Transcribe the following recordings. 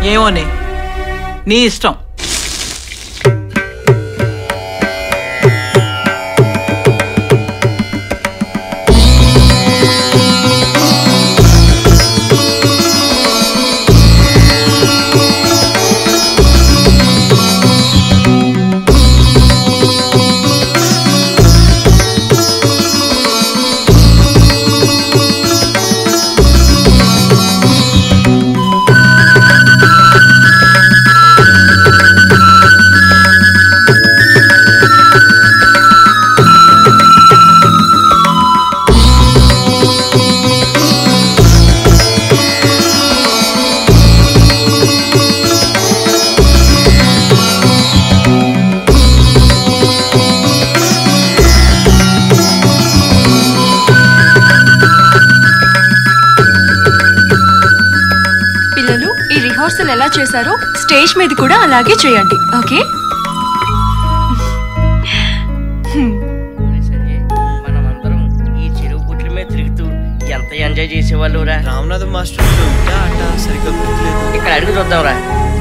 ఏమోనే నీ ఇష్టం పిల్లలు ఈ రిహార్సల్ ఎలా చేశారో స్టేజ్ మీద కూడా అలాగే చేయండి ఓకే సంజయ్ మనమందరం ఈ చెరువు గుట్ల మీద తిరుగుతూ ఎంత ఎంజాయ్ చేసేవాళ్ళు రా రామనాథం మాస్టర్ ఇప్పుడు ఉంటా అట సరిగ్గా గుర్తులేదు ఇక్కడ అడుగు చూద్దాం రా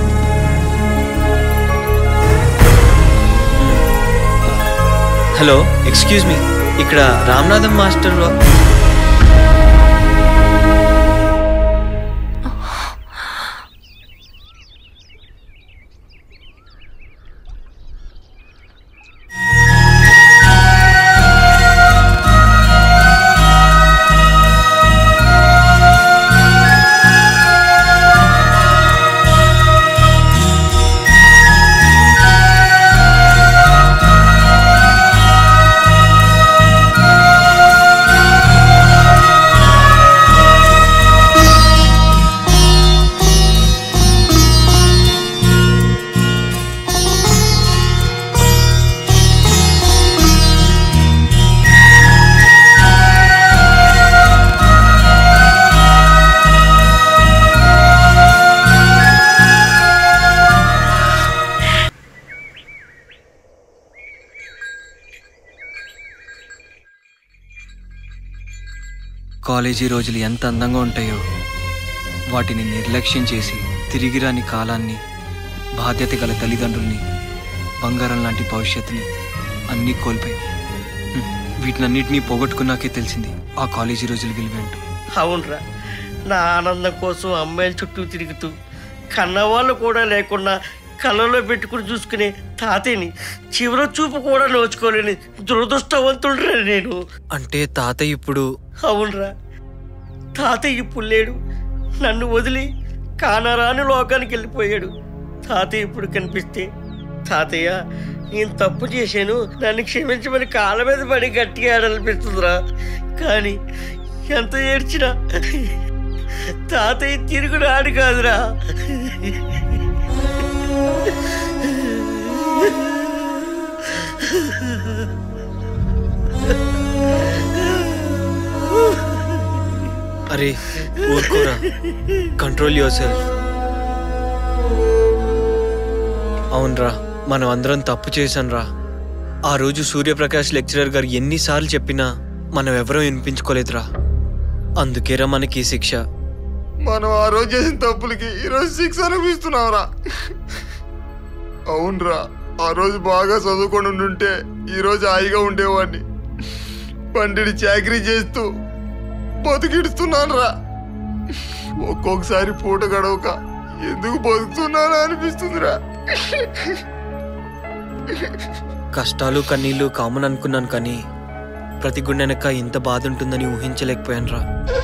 హలో ఎక్స్క్యూజ్ మీ ఇక్కడ రామనాథం మాస్టర్ వా- కాలేజీ రోజులు ఎంత అందంగా ఉంటాయో వాటిని నిర్లక్ష్యం చేసి తిరిగి రాని కాలాన్ని బాధ్యత గల తల్లిదండ్రుల్ని బంగారం లాంటి భవిష్యత్తుని అన్నీ కోల్పోయాం హ్మ్. వీటినన్నిటినీ పోగొట్టుకున్నాకే తెలిసింది ఆ కాలేజీ రోజులు విలువేంటో అవునరా నా ఆనందం కోసం అమ్మాయిల చుట్టూ తిరుగుతూ కన్నవాళ్ళు కూడా లేకుండా కళ్ళలో పెట్టుకుని చూసుకునే తాతయ్యని చివరి చూపు కూడా నోచుకోలేని దురదృష్టవంతుడురా నేను అంటే తాతయ్య ఇప్పుడు అవునరా తాతయ్య ఇప్పుడు లేడు నన్ను వదిలి కానరాని లోకానికి వెళ్ళిపోయాడు తాతయ్య ఇప్పుడు కనిపిస్తే తాతయ్య నేను తప్పు చేశాను నన్ను క్షమించమని కాళ్ళ మీద పడి గట్టిగా ఆడాలనిపిస్తుందిరా కానీ ఎంత ఏడ్చినా తాతయ్య తిరుగు రాడు కాదురా అరే ఊరుకోరా కంట్రోల్ యువర్ సెల్ఫ్ అవునరా మనం అందరం తప్పు చేశానురా ఆ రోజు సూర్యప్రకాష్ లెక్చరర్ గారు ఎన్నిసార్లు చెప్పినా మనం ఎవరూ వినిపించుకోలేదురా అందుకేరా మనకి ఈ శిక్ష మనం ఆ రోజు చేసిన తప్పులకి ఈరోజు శిక్ష అనిపిస్తున్నావురా అవునరా ఆ రోజు బాగా చదువుకొని ఉండుంటే ఈరోజు హాయిగా ఉండేవాడిని పండిడి చాకరీ చేస్తూ బతికిడుస్తున్నాను రా ఒక్కొక్కసారి పూట గడవక ఎందుకు బతుకుతున్నానా అనిపిస్తుందిరా కష్టాలు కన్నీళ్ళు కామన్ అనుకున్నాను కానీ ప్రతి గుండె వెనక ఇంత బాధ ఉంటుందని ఊహించలేకపోయానురా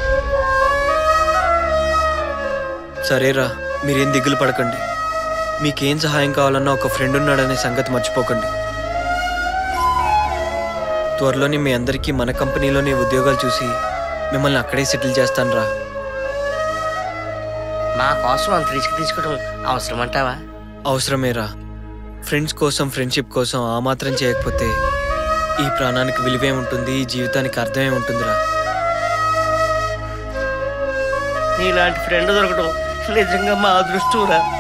సరేరా మీరేం దిగులు పడకండి మీకేం సహాయం కావాలన్నా ఒక ఫ్రెండ్ ఉన్నాడనే సంగతి మర్చిపోకండి త్వరలోనే మీ అందరికీ మన కంపెనీలోనే ఉద్యోగాలు చూసి మిమ్మల్ని అక్కడే సెటిల్ చేస్తానురా మా కోసం అంత రిస్క్ తీసుకోవడం అవసరం అంటావా అవసరమేరా ఫ్రెండ్స్ కోసం ఫ్రెండ్షిప్ కోసం ఆ మాత్రం చేయకపోతే ఈ ప్రాణానికి విలువే ఉంటుంది ఈ జీవితానికి అర్థమే ఉంటుందిరా నీలాంటి ఫ్రెండ్ దొరకడం నిజంగా మా అదృష్టంరా